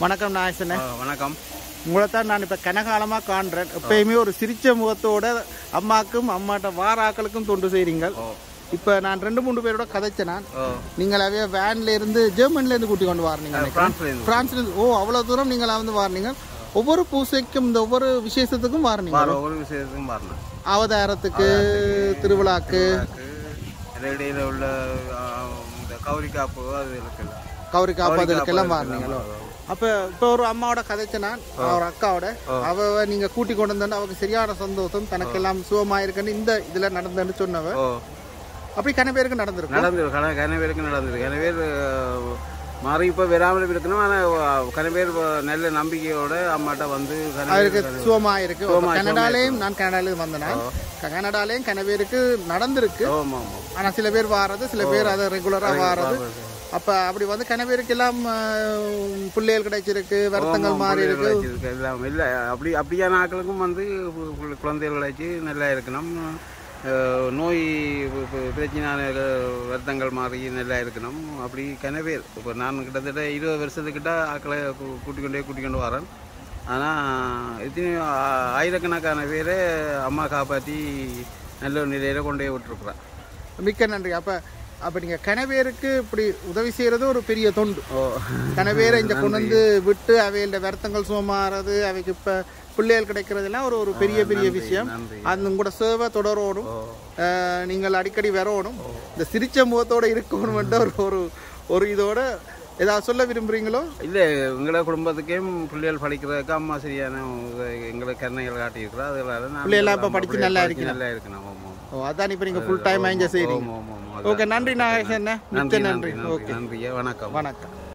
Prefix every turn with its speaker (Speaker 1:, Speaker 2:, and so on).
Speaker 1: வணக்கம் நாயசனே
Speaker 2: ஆ, வணக்கம்
Speaker 1: உங்களை தான் நான் இப்போ கனகாலமாக காண்றேன் எப்பயுமே ஒரு சிரிச்ச முகத்தோட அம்மாக்கும் அம்மாட்ட வார ஆக்களுக்கும் தொண்டு செய்கிறீங்க
Speaker 2: ஓ
Speaker 1: இப்போ நான் ரெண்டு மூணு பேரோட கதைச்சேன் நான்
Speaker 2: ஓ
Speaker 1: நீங்கள் அவைய வேன்ல இருந்து ஜெர்மன்ல இருந்து கூட்டி கொண்டு வாரீங்க
Speaker 2: பிரான்ஸ்ல இருந்து
Speaker 1: பிரான்ஸ்ல இருந்து ஓ அவ்வளோ தூரம் நீங்கள் வந்து வாரினீங்க ஒவ்வொரு பூசைக்கும் இந்த ஒவ்வொரு விசேஷத்துக்கும் வாரினீங்க
Speaker 2: வார ஒவ்வொரு விஷயத்துக்கும் வரணும்
Speaker 1: அவதாரத்துக்கு திருவிழாக்கு
Speaker 2: இடையில உள்ள ஆ, இந்த கௌரி காப்பு அது இருக்குல்ல
Speaker 1: கௌரி காப்பாதலுக்கெல்லாம் வாரினீங்களோ அப்போ இப்போ ஒரு அம்மாவோட கதைச்சேன் நான் ஒரு அக்காவோட அவ நீங்க கூட்டி கொண்டு வந்தோன்னு அவருக்கு சரியான சந்தோஷம் தனக்கெல்லாம் சுகமா இருக்குன்னு இந்த இதுல நடந்தேன்னு சொன்னவ
Speaker 2: ஓ
Speaker 1: அப்படி கன பேருக்கு நடந்திருக்கும்
Speaker 2: நடந்தது கன கன பேருக்கு நடந்தது கன பேர் மாறி இப்போ வராமல் இருக்கணும் ஆனால் கன பேர் நல்ல நம்பிக்கையோட அம்மாட்ட வந்து கன
Speaker 1: அவருக்கு
Speaker 2: பேர்
Speaker 1: சுகமா இருக்கு அப்ப கனடாலேயும் நான் கனடாலேயும் வந்தேன் கனடாலேயும் கன பேருக்கு நடந்திருக்கு
Speaker 2: ஆமாம் ஆமாம்
Speaker 1: ஆனா சில பேர் வாரது சில பேர் அதை ரெகுலரா வாரது அப்ப அப்படி வந்து கன பேருக்கு எல்லாம் அஹ், பிள்ளைகள் கிடைச்சிருக்கு வருத்தங்கள் மாறி இருக்கு
Speaker 2: இருக்கு எல்லாம் இல்லை அப்படி அப்படியான ஆட்களுக்கும் வந்து கு- கு- குழந்தைகள் வச்சு நல்லா இருக்கணும் அஹ் நோய் ப- ப- பிரச்சனையான வருத்தங்கள் மாறி நல்லா இருக்கணும் அப்படி கனவேர் இப்போ நான் கிட்டத்தட்ட இருபது வருஷத்துக்கிட்ட ஆக்களை கூ- கூட்டிக் கொண்டே கூட்டிக் கொண்டு வரேன் ஆனால் எத்தனையோ ஆ- ஆயிரக்கணக்கான பேரை அம்மா காப்பாற்றி நல்ல ஒரு நிலையில கொண்டே விட்டுருக்குறேன்
Speaker 1: மிக்க நன்றி அப்ப அப்ப நீங்க கனவேருக்கு இப்படி உதவி செய்யறது ஒரு பெரிய தொண்டு
Speaker 2: ஓ
Speaker 1: கனவேரை இங்க கொண்டு வந்து விட்டு அவையோட வருத்தங்கள் சுகமாறது அவைக்கு இப்ப பிள்ளைகள் கிடைக்கிறதெல்லாம் ஒரு ஒரு பெரிய பெரிய விஷயம்
Speaker 2: நன்றி
Speaker 1: அது உங்களோட சேவை தொடரோடும்
Speaker 2: ஓ
Speaker 1: அஹ், நீங்கள் அடிக்கடி வரணும் இந்த சிரிச்ச முகத்தோட இருக்கணும்ன்ற ஒரு ஒரு ஒரு இதோட ஏதாவது சொல்ல விரும்புறீங்களோ
Speaker 2: இல்லை எங்களை குடும்பத்துக்கே பிள்ளைகள் படிக்கிறதுக்கு அம்மா சரியான உத- எங்களுக்கு கருணைகள் காட்டியிருக்கிறா அதனால நான்
Speaker 1: பிள்ளையெல்லாம் இப்ப
Speaker 2: ஆமா,
Speaker 1: படிச்சு
Speaker 2: பிள்ளைகள்
Speaker 1: நல்லா
Speaker 2: படிச்சு நல்லா இருக்கணும் ஆமாம்
Speaker 1: ஓ அதான் இப்ப நீங்க ஃபுல் டைம் என்ஜாய் செய்றீங்க
Speaker 2: ஆமாம் ஆமாம்
Speaker 1: ஓகே நன்றி நாகேஷ் என்ன மிக்க
Speaker 2: நன்றி
Speaker 1: நன்றி
Speaker 2: நன்றி
Speaker 1: ஓகே
Speaker 2: நன்றி வணக்கம்
Speaker 1: வணக்கம்